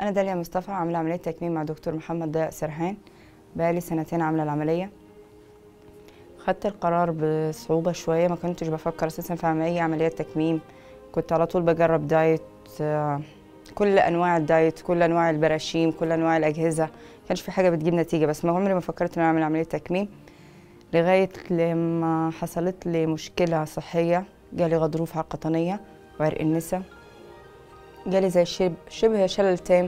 أنا داليا مصطفى عاملة عملية تكميم مع دكتور محمد ضياء سرحان بقالي سنتين عاملة العملية خدت القرار بصعوبة شوية ما كنتش بفكر أساسا في أي عملية تكميم كنت على طول بجرب دايت آه، كل أنواع الدايت كل أنواع البراشيم كل أنواع الأجهزة كانش في حاجة بتجيب نتيجة بس ما عمري ما فكرت إن أنا أعمل عملية تكميم لغاية لما حصلت لي مشكلة صحية جالي غضروف على القطنية وعرق النسا جالي زي شبه شبه شلل تام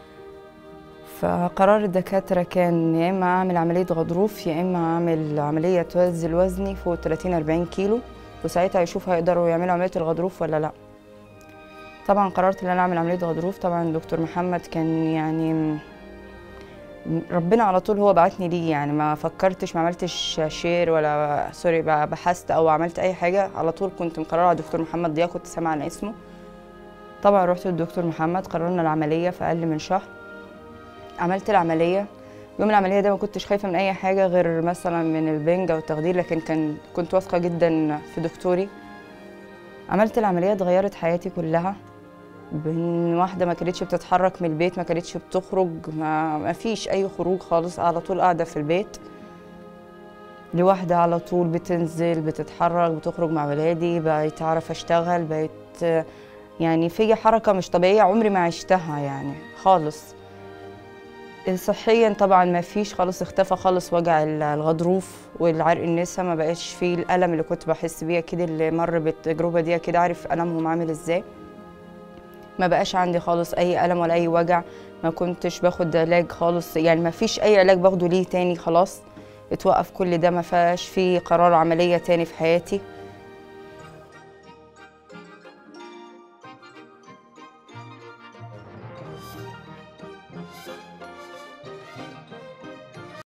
فقرار الدكاترة كان يا إما أعمل عملية غضروف يا إما أعمل عملية توزن وزني فوق 30 40 كيلو وساعتها يشوفوا هيقدروا يعملوا عملية الغضروف ولا لأ طبعا قررت إن أنا أعمل عملية غضروف طبعا دكتور محمد كان يعني م- ربنا على طول هو بعتني ليه يعني ما فكرتش ما عملتش شير ولا سوري ب- بحثت او عملت اي حاجه على طول كنت مقرره على دكتور محمد ضياء كنت سامعه عن اسمه طبعا رحت للدكتور محمد قررنا العمليه في اقل من شهر عملت العمليه يوم العمليه ده ما كنتش خايفه من اي حاجه غير مثلا من البنج او التخدير لكن كان كنت واثقه جدا في دكتوري عملت العمليه اتغيرت حياتي كلها بين واحدة ما كانتش بتتحرك من البيت ما كانتش بتخرج ما, ما فيش أي خروج خالص على طول قاعدة في البيت لواحدة على طول بتنزل بتتحرك بتخرج مع ولادي بقيت أعرف أشتغل بقيت آه، يعني في حركة مش طبيعية عمري ما عشتها يعني خالص صحيا طبعا ما فيش خالص اختفى خالص وجع ال- الغضروف والعرق النسا ما بقاش فيه الألم اللي كنت بحس بيه كده اللي مر بالتجربة دي كده عارف ألمهم عامل ازاي ما بقاش عندي خالص اي الم ولا اي وجع ما كنتش باخد علاج خالص يعني ما فيش اي علاج باخده ليه تاني خلاص اتوقف كل ده ما فيهاش في قرار عمليه تاني في حياتي